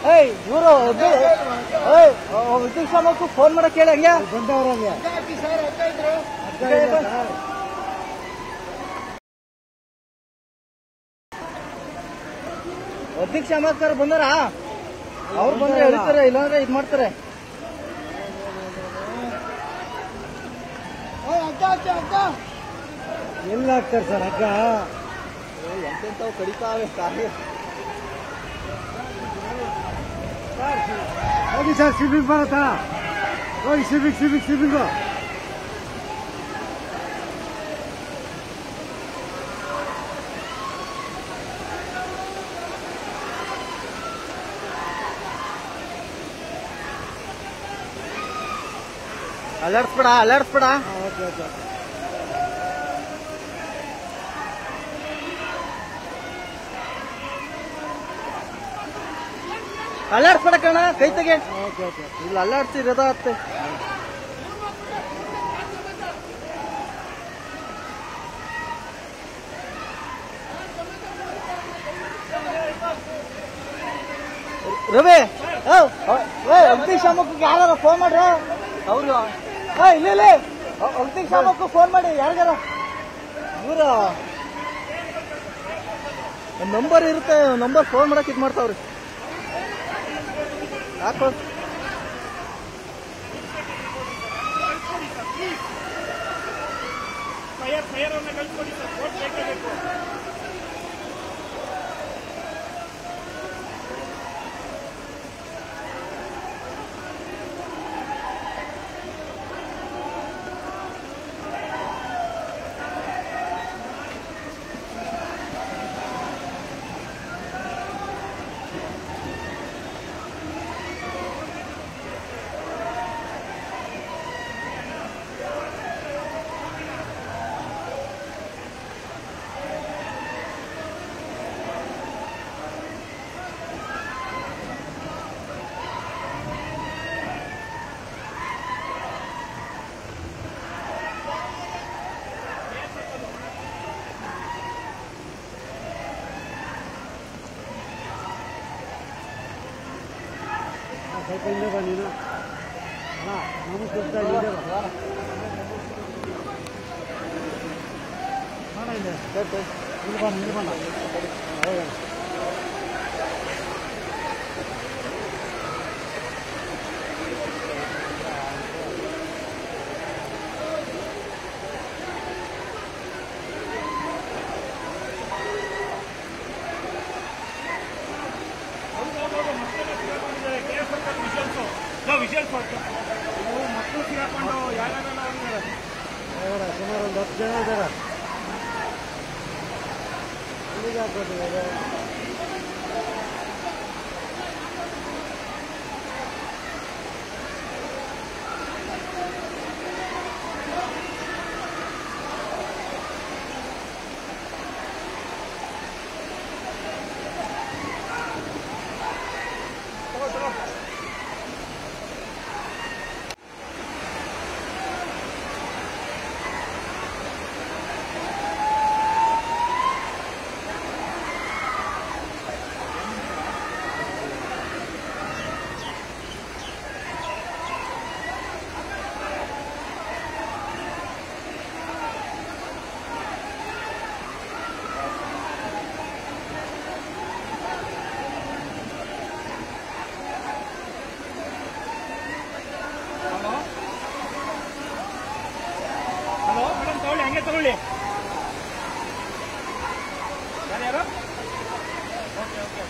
ಏಯ್ ಇವರು ಏಯ್ ವಿದ್ಯುತ್ ಸಾಮಕ್ಕೂ ಫೋನ್ ಮಾಡಕ್ ಹೇಳಿ ಹಂಗೆ ಬಂದವ್ರಂಗೆ ಅಧ್ಯಕ್ಷ ಅಂಬೇಡ್ಕರ್ ಬಂದಾರ ಅವ್ರು ಬಂದ್ರೆ ಹೇಳ್ತಾರೆ ಇಲ್ಲಾಂದ್ರೆ ಇದ್ ಮಾಡ್ತಾರೆ ಎಲ್ಲ ಹಾಕ್ತಾರೆ ಸರ್ ಹಗ್ಗ ಎಂತೆಂತವು ಕಡಿತಾವೆ ಕಾರ್ಯ ಹೋಗಿ ಸರ್ ಸಿಬಿಂಗ್ ಬರತ್ತಾ ಹೋಗಿ ಸಿಬಿಂಗ್ ಸಿಬಿಂಗ್ ಸಿಬಿಂಗು ಅಲರ್ಟ್ಸ್ಬೇಡ ಅಲರ್ಟ್ಸ್ಬೇಡ ಓಕೆ ಓಕೆ ಅಲ್ಲಾಡ್ಸ್ಬೇಡ ಕಣ ಕೈ ತೆಗೆ ಓಕೆ ಓಕೆ ಇಲ್ಲ ಅಲ್ಲಾಡ್ಸಿರೋದ ಅತ್ತೆ ರವಿ ಅಗ್ನಿಶಾಮಕ್ಕೆ ಶಾಮಕ್ಕೆ ಯಾರು ಫೋನ್ ಮಾಡ್ರಿ ಅವರು ಇಲ್ಲ ಇಲ್ಲ ಅಗ್ನಿಶಾಮಕ್ಕೆ ಶಾಮಕ್ಕೂ ಫೋನ್ ಮಾಡಿ ಯಾರಿಗಾರ ಇವ್ರ ನಂಬರ್ ಇರುತ್ತೆ ನಂಬರ್ ಫೋನ್ ಮಾಡಕ್ ಇದು ಮಾಡ್ತಾವ್ರಿ ಯಾಕೋ ಫೈರ್ ಫೈರ್ ಅನ್ನ ಕಳ್ಸ್ಕೊಡಿ ಸರ್ ಕೋರ್ಟ್ ಬೇಕೇ ಬೇಕು ಸ್ವಲ್ಪ ಹಿಂದೆ ಬಾ ನೀನು ಅಲ್ಲ ನಮಗೆ ಸ್ವಲ್ಪ ಹಿಂದೆ ಬಾ ಮಾಡ ಹಿಂದೆ ಇಲ್ಲಿ ಬಾ ಹಿಂದೆ ಬಣ್ಣ ಹೋಗೋಣ ವಿಷಲ್ಸ್ ಮಕ್ಕಳು ಸಿಗಾಕೊಂಡು ಯಾರ್ಯಾರೆಲ್ಲ ಹೋಗಿದ್ದಾರೆ ಅವರ ಸುಮಾರು ಒಂದು ಹತ್ತು ಜನ ಇದ್ದಾರೆ ಇಲ್ಲಿಗೆ ಹಾಕ್ಬೋದು ಇವಾಗ. ಹಲೋ ಮೇಡಮ್ ತಗೊಳ್ಳಿ ಹಂಗೆ ತಗೊಳ್ಳಿ ಯಾರ್ಯಾರು ಓಕೆ ಓಕೆ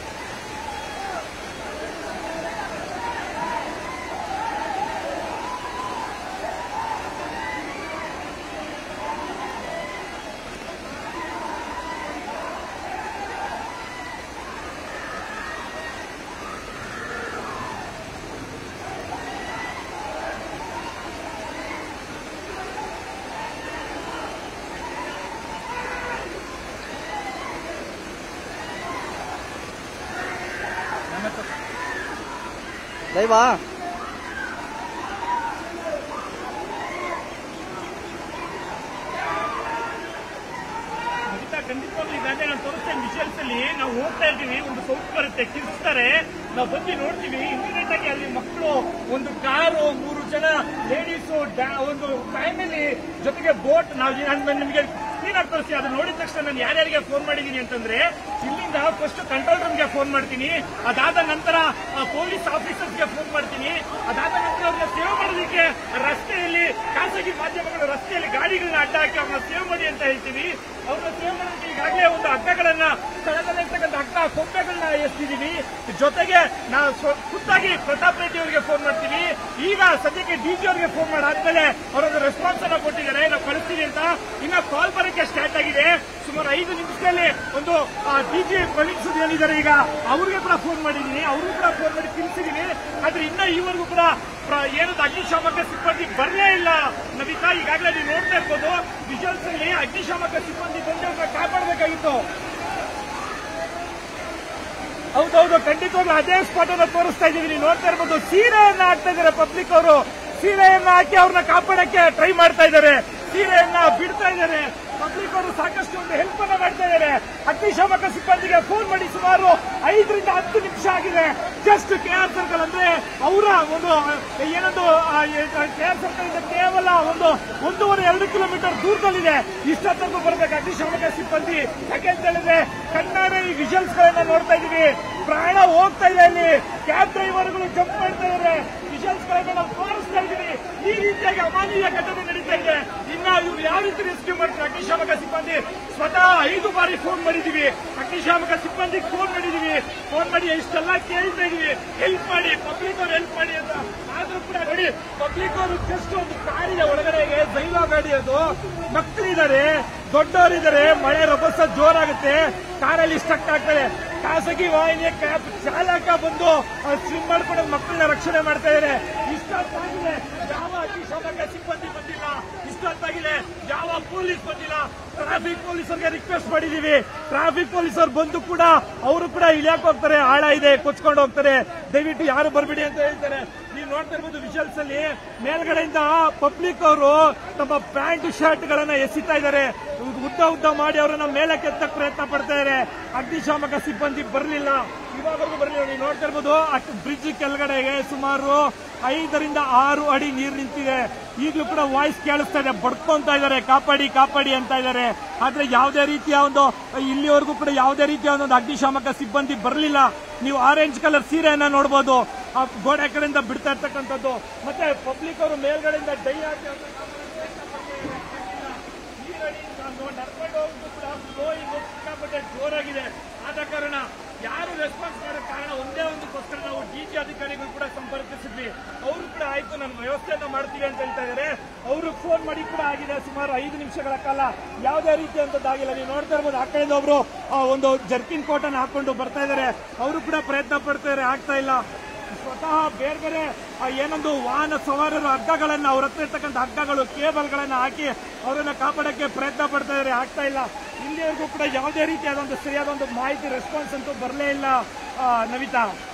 ದೈವಾ ಮುಗಿತಾ ಖಂಡಿತವಾಗ್ಲೂ ಇದಾದ್ರೆ ನಾನು ತೋರಿಸ್ತೇನೆ ವಿಷಯಲ್ಸ್ ಅಲ್ಲಿ ನಾವು ಹೋಗ್ತಾ ಇದ್ದೀವಿ ಒಂದು ಸೌಟ್ ಬರುತ್ತೆ ಕಿರಿಸ್ತಾರೆ ನಾವು ಬಂದು ನೋಡ್ತೀವಿ ಇಮಿಡಿಯೇಟ್ ಆಗಿ ಅಲ್ಲಿ ಮಕ್ಕಳು ಒಂದು ಕಾರು ಮೂರು ಜನ ಲೇಡೀಸು ಒಂದು ಫ್ಯಾಮಿಲಿ ಜೊತೆಗೆ ಬೋಟ್ ನಾವು ನಾನು ನಿಮಗೆ ಸ್ಕ್ರೀನ್ ಆಗಿ ತೋರಿಸಿ ಅದು ನೋಡಿದ ತಕ್ಷಣ ನಾನು ಯಾರ್ಯಾರಿಗೆ ಫೋನ್ ಮಾಡಿದ್ದೀನಿ ಅಂತಂದ್ರೆ ಇಲ್ಲಿಂದ ಫಸ್ಟ್ ಕಂಟ್ರೋಲ್ ರೂಮ್ಗೆ ಫೋನ್ ಮಾಡ್ತೀನಿ ಅದಾದ ನಂತರ ಪೊಲೀಸ್ ಆಫೀಸರ್ಸ್ಗೆ ಫೋನ್ ಮಾಡ್ತೀನಿ ಅದಾದ ನಂತರ ಅವ್ರನ್ನ ಸೇವ್ ಮಾಡೋದಕ್ಕೆ ರಸ್ತೆಯಲ್ಲಿ ಖಾಸಗಿ ಮಾಧ್ಯಮಗಳು ರಸ್ತೆಯಲ್ಲಿ ಗಾಡಿಗಳನ್ನ ಅಡ್ಡ ಹಾಕಿ ಅವ್ರನ್ನ ಸೇವ್ ಮಾಡಿ ಅಂತ ಹೇಳ್ತೀವಿ ಅವ್ರನ್ನ ಸೇವ್ ಮಾಡೋದಕ್ಕೆ ಈಗಾಗಲೇ ಒಂದು ಹಗ್ಗಗಳನ್ನ ಸ್ಥಳದಲ್ಲಿರ್ತಕ್ಕಂಥ ಹಗ್ಗ ಕೊಂಬೆಗಳನ್ನ ಎಸ್ತಿದೀವಿ ಜೊತೆಗೆ ನಾವು ಸ್ವ- ಖುದ್ದಾಗಿ ಪ್ರತಾಪ್ ರೆಡ್ಡಿ ಅವರಿಗೆ ಫೋನ್ ಮಾಡ್ತೀವಿ ಈಗ ಸದ್ಯಕ್ಕೆ ಡಿಜಿ ಅವರಿಗೆ ಫೋನ್ ಮಾಡಾದ್ಮೇಲೆ ಅವರೊಂದು ರೆಸ್ಪಾನ್ಸ್ ಅನ್ನ ಕೊಟ್ಟಿದ್ದಾರೆ ನಾವು ಕಳಿಸ್ತೀವಿ ಅಂತ ಇನ್ನ ಕಾಲ್ ಬರೋಕ್ಕೆ ಸ್ಟಾರ್ಟ್ ಆಗಿದೆ ಸುಮಾರು ಐದು ನಿಮಿಷದಲ್ಲಿ ಒಂದು ಡಿಜಿ ಪ್ರವೀಣ್ ಸುದ್ ಏನಿದ್ದಾರೆ ಈಗ ಅವ್ರಿಗೆ ಕೂಡ ಫೋನ್ ಮಾಡಿದ್ದೀನಿ ಅವ್ರಿಗೂ ಕೂಡ ಫೋನ್ ಮಾಡಿ ತಿಳಿಸಿದೀನಿ ಆದ್ರೆ ಇನ್ನ ಈವರೆಗೂ ಕೂಡ ಪ್ರ- ಏನದು ಅಗ್ನಿಶಾಮಕ ಸಿಬ್ಬಂದಿ ಬರಲೇ ಇಲ್ಲ ನವಿತಾ ಈಗಾಗಲೇ ನೀವು ನೋಡ್ತಾ ಇರ್ಬೋದು ವಿಜುವಲ್ಸ್ ಅಲ್ಲಿ ಅಗ್ನಿಶಾಮಕ ಸಿಬ್ಬಂದಿ ಬಂದು ಅವ್ರನ್ನ ಕಾಪಾಡಬೇಕಾಗಿತ್ತು ಹೌದೌದು ಖಂಡಿತವಾಗ್ಲೂ ಅದೇ ಸ್ಪಾಟ್ ಅನ್ನ ತೋರಿಸ್ತಾ ಇದೀವಿ ನೀವು ನೋಡ್ತಾ ಇರ್ಬೋದು ಸೀರೆಯನ್ನ ಹಾಕ್ತಾ ಇದಾರೆ ಪಬ್ಲಿಕ್ ಅವರು ಸೀರೆಯನ್ನ ಹಾಕಿ ಅವ್ರನ್ನ ಕಾಪಾಡಕ್ಕೆ ಟ್ರೈ ಮಾಡ್ತಾ ಇದ್ದಾರೆ ಸೀರೆಯನ್ನ ಬಿಡ್ತಾ ಇದ್ದಾರೆ ಪಬ್ಲಿಕ್ ಅವರು ಸಾಕಷ್ಟು ಒಂದು ಹೆಲ್ಪ್ ಅನ್ನ ಮಾಡ್ತಾ ಇದ್ದಾರೆ ಅಗ್ನಿಶಾಮಕ ಸಿಬ್ಬಂದಿಗೆ ಫೋನ್ ಮಾಡಿ ಸುಮಾರು ಐದರಿಂದ ಹತ್ತು ನಿಮಿಷ ಆಗಿದೆ ಜಸ್ಟ್ ಕೆ ಆರ್ ಸರ್ಕಲ್ ಅಂದ್ರೆ ಅವರ ಒಂದು ಏನೊಂದು ಕೆ ಆರ್ ಸರ್ಕಲ್ ಇಂದ ಕೇವಲ ಒಂದು ಒಂದೂವರೆ ಎರಡು ಕಿಲೋಮೀಟರ್ ದೂರದಲ್ಲಿದೆ ಇಷ್ಟೊತ್ತರೆಗೂ ಬರಬೇಕು ಅಗ್ನಿಶಾಮಕ ಸಿಬ್ಬಂದಿ ಯಾಕೆ ಅಂತ ಹೇಳಿದ್ರೆ ಕನ್ನಡ ಈ ವಿಜುವಲ್ಸ್ ಗಳನ್ನ ನೋಡ್ತಾ ಇದೀವಿ ಪ್ರಾಣ ಹೋಗ್ತಾ ಇದೆ ಅಲ್ಲಿ ಕ್ಯಾಬ್ ಡ್ರೈವರ್ಗಳು ಜಂಪ್ ಮಾಡ್ತಾ ಇದ್ದಾರೆ ವಿಜುವಲ್ಸ್ ಗಳನ್ನ ನಾವು ತೋರಿಸ್ತಾ ಇದೀವಿ ಈ ರೀತಿಯಾಗಿ ಅಮಾನವೀಯ ಘಟನೆ ನಡೀತಾ ಇದೆ ಇನ್ನ ಇವ್ರು ಯಾವ ರೀತಿ ರೆಸ್ಕ್ಯೂ ಮಾಡ್ತಾರೆ ಅಗ್ನಿಶಾಮಕ ಸಿಬ್ಬಂದಿ ಸ್ವತಃ ಐದು ಬಾರಿ ಫೋನ್ ಮಾಡಿದೀವಿ ಅಗ್ನಿಶಾಮಕ ಸಿಬ್ಬಂದಿಗೆ ಫೋನ್ ಮಾಡಿದೀವಿ ಫೋನ್ ಮಾಡಿ ಇಷ್ಟೆಲ್ಲ ಕೇಳ್ತಾ ಇದೀವಿ ಹೆಲ್ಪ್ ಮಾಡಿ ಪಬ್ಲಿಕ್ ಅವ್ರು ಹೆಲ್ಪ್ ಮಾಡಿ ಅಂತ ಆದ್ರೂ ಕೂಡ ನೋಡಿ ಪಬ್ಲಿಕ್ ಅವರು ಜಸ್ಟ್ ಒಂದು ಕಾರಿದೆ ಒಳಗಡೆಗೆ ಜೈಲೋ ಗಾಡಿ ಅದು ಮಕ್ಕಳಿದ್ದಾರೆ ದೊಡ್ಡವರಿದ್ದಾರೆ ಮಳೆ ರಭಸ ಜೋರಾಗುತ್ತೆ ಕಾರಲ್ಲಿ ಸ್ಟಕ್ ಆಗ್ತದೆ ಖಾಸಗಿ ವಾಹಿನಿಯ ಕ್ಯಾಬ್ ಚಾಲಕ ಬಂದು ಸ್ವಿಮ್ ಮಾಡ್ಕೊಂಡು ಮಕ್ಕಳನ್ನ ರಕ್ಷಣೆ ಮಾಡ್ತಾ ಇದ್ದಾರೆ ಇಷ್ಟೊತ್ತಾಗಿದೆ ಯಾವ ಅಗ್ನಿಶಾಮಕ ಸಿಬ್ಬಂದಿ ಬಂದಿಲ್ಲ ಇಷ್ಟೊತ್ತಾಗಿದೆ ಯಾವ ಪೊಲೀಸ್ ಬಂದಿಲ್ಲ ಟ್ರಾಫಿಕ್ ಪೊಲೀಸರಿಗೆ ರಿಕ್ವೆಸ್ಟ್ ಮಾಡಿದೀವಿ ಟ್ರಾಫಿಕ್ ಪೊಲೀಸರು ಬಂದು ಕೂಡ ಅವರು ಕೂಡ ಇಳಿಯಾಕ್ ಹೋಗ್ತಾರೆ ಆಳ ಇದೆ ಕೊಚ್ಕೊಂಡು ಹೋಗ್ತಾರೆ ದಯವಿಟ್ಟು ಯಾರು ಬರ್ಬೇಡಿ ಅಂತ ಹೇಳ್ತಾರೆ ನೀವು ನೋಡ್ತಾ ಇರ್ಬೋದು ವಿಜುವಲ್ಸ್ ಅಲ್ಲಿ ಮೇಲ್ಗಡೆಯಿಂದ ಪಬ್ಲಿಕ್ ಅವರು ತಮ್ಮ ಪ್ಯಾಂಟ್ ಶರ್ಟ್ ಗಳನ್ನ ಎಸಿತಾ ಇದ್ದಾರೆ ಉದ್ದ ಉದ್ದ ಮಾಡಿ ಅವರನ್ನ ಮೇಲಕ್ಕೆ ಎತ್ತಕ್ಕೆ ಪ್ರಯತ್ನ ಪಡ್ತಾ ಇದ್ದಾರೆ ಅಗ್ನಿಶಾಮಕ ಸಿಬ್ಬಂದಿ ಬರಲಿಲ್ಲ ಇವಾಗವರೆಗೂ ಬರಲಿಲ್ಲ ನೀವು ನೋಡ್ತಾ ಇರ್ಬೋದು ಅಷ್ಟು ಬ್ರಿಡ್ಜ್ ಕೆಳಗಡೆಗೆ ಸುಮಾರು ಐದರಿಂದ ಆರು ಅಡಿ ನೀರು ನಿಂತಿದೆ ಈಗಲೂ ಕೂಡ ವಾಯ್ಸ್ ಕೇಳಿಸ್ತಾ ಇದೆ ಬಡ್ಕೊಂತ ಇದ್ದಾರೆ ಕಾಪಾಡಿ ಕಾಪಾಡಿ ಅಂತ ಇದ್ದಾರೆ ಆದ್ರೆ ಯಾವುದೇ ರೀತಿಯ ಒಂದು ಇಲ್ಲಿವರೆಗೂ ಕೂಡ ಯಾವುದೇ ರೀತಿಯ ಒಂದು ಅಗ್ನಿಶಾಮಕ ಸಿಬ್ಬಂದಿ ಬರಲಿಲ್ಲ ನೀವು ಆರೆಂಜ್ ಕಲರ್ ಸೀರೆಯನ್ನ ನೋಡಬಹುದು ಆ ಗೋಡೆ ಕಡೆಯಿಂದ ಬಿಡ್ತಾ ಇರ್ತಕ್ಕಂಥದ್ದು ಮತ್ತೆ ಪಬ್ಲಿಕ್ ಅವರು ಮೇಲ್ಗಡೆಯಿಂದ ಡೈ ಹಾಕಿ ಅವ್ರನ್ನ ಕಾಪಾಡೋಕೆ ಪ್ರಯತ್ನ ಪಡ್ತಾ ಇದ್ದಾರೆ. ನೀರಡಿಯಿಂದ ನೋ- ನಡ್ಕೊಂಡು ಹೋಗೋದು ಕೂಡ ಫ್ಲೋಯಿಂಗ್ ಸಿಕ್ಕಾಪಟ್ಟೆ ಜೋರಾಗಿದೆ ಆದ ಕಾರಣ ಯಾರು ರೆಸ್ಪಾನ್ಸ್ ಮಾಡೋ ಕಾರಣ ಒಂದೇ ಒಂದಕ್ಕೋಸ್ಕರ ನಾವು ಡಿಜಿ ಅಧಿಕಾರಿಗಳು ಕೂಡ ಸಂಪರ್ಕಿಸಿದ್ವಿ ಅವರು ಕೂಡ ಆಯ್ತು ನಾನು ವ್ಯವಸ್ಥೆಯನ್ನ ಮಾಡ್ತೀವಿ ಅಂತ ಹೇಳ್ತಾ ಇದ್ದಾರೆ ಅವರು ಫೋನ್ ಮಾಡಿ ಕೂಡ ಆಗಿದೆ ಸುಮಾರು ಐದು ನಿಮಿಷಗಳ ಕಾಲ ಯಾವುದೇ ರೀತಿಯಂತದ್ದಾಗಿಲ್ಲ ನೀವು ನೋಡ್ತಾ ಇರ್ಬೋದು ಆ ಕಡೆಯಿಂದ ಒಬ್ರು ಆ, ಒಂದು ಜರ್ಕಿನ್ ಕೋಟ್ ಅನ್ನು ಹಾಕೊಂಡು ಬರ್ತಾ ಇದ್ದಾರೆ ಅವರು ಕೂಡ ಪ್ರಯತ್ನ ಪಡ್ತಾ ಇದ್ದಾರೆ ಆಗ್ತಾ ಇಲ್ಲ ಸ್ವತಃ ಬೇರೆ ಬೇರೆ ಆ, ಏನೊಂದು ವಾಹನ ಸವಾರರು ಹಗ್ಗಗಳನ್ನ ಅವ್ರ ಹತ್ರ ಇರ್ತಕ್ಕಂಥ ಹಗ್ಗಗಳು ಕೇಬಲ್ಗಳನ್ನ ಹಾಕಿ ಅವರನ್ನ ಕಾಪಾಡಕ್ಕೆ ಪ್ರಯತ್ನ ಪಡ್ತಾ ಇದ್ದಾರೆ ಆಗ್ತಾ ಇಲ್ಲ ಇಲ್ಲಿವರೆಗೂ ಕೂಡ ಯಾವುದೇ ರೀತಿಯಾದ ಒಂದು ಸರಿಯಾದ ಒಂದು ಮಾಹಿತಿ ರೆಸ್ಪಾನ್ಸ್ ಅಂತೂ ಬರಲೇ ಇಲ್ಲ ಆ, ನವಿತಾ